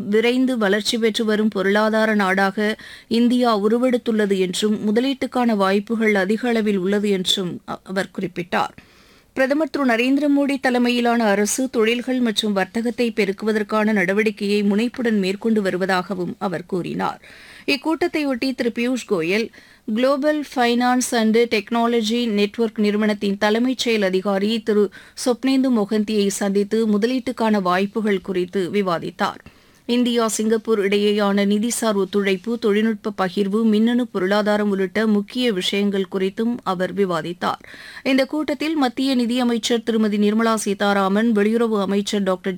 விரைந்து வளர்ச்சி பெற்று வரும் பொருளாதார நாடாக இந்தியா உருவெடுத்துள்ளது என்றும் முதலீட்டுக்கான வாய்ப்புகள் அதிக அளவில் உள்ளது என்றும் அ- அவர் குறிப்பிட்டார் பிரதமர் திரு நரேந்திர மோடி தலைமையிலான அரசு தொழில்கள் மற்றும் வர்த்தகத்தை பெருக்குவதற்கான நடவடிக்கையை முனைப்புடன் மேற்கொண்டு வருவதாகவும் அவர் கூறினார் இக்கூட்டத்தையொட்டி திரு Piyush Goyal global finance and technology network நிறுவனத்தின் தலைமைச் செயல் அதிகாரி திரு சொப்னேந்து மொஹந்தியை சந்தித்து முதலீட்டுக்கான வாய்ப்புகள் குறித்து விவாதித்தார் இந்தியா சிங்கப்பூர் இடையேயான நிதிசார் ஒத்துழைப்பு தொழில்நுட்ப பகிர்வு மின்னணு பொருளாதாரம் உள்ளிட்ட முக்கிய விஷயங்கள் குறித்தும் அவர் விவாதித்தார் இந்த கூட்டத்தில் மத்திய நிதியமைச்சர் திருமதி நிர்மலா சீதாராமன் வெளியுறவு அமைச்சர் டாக்டர்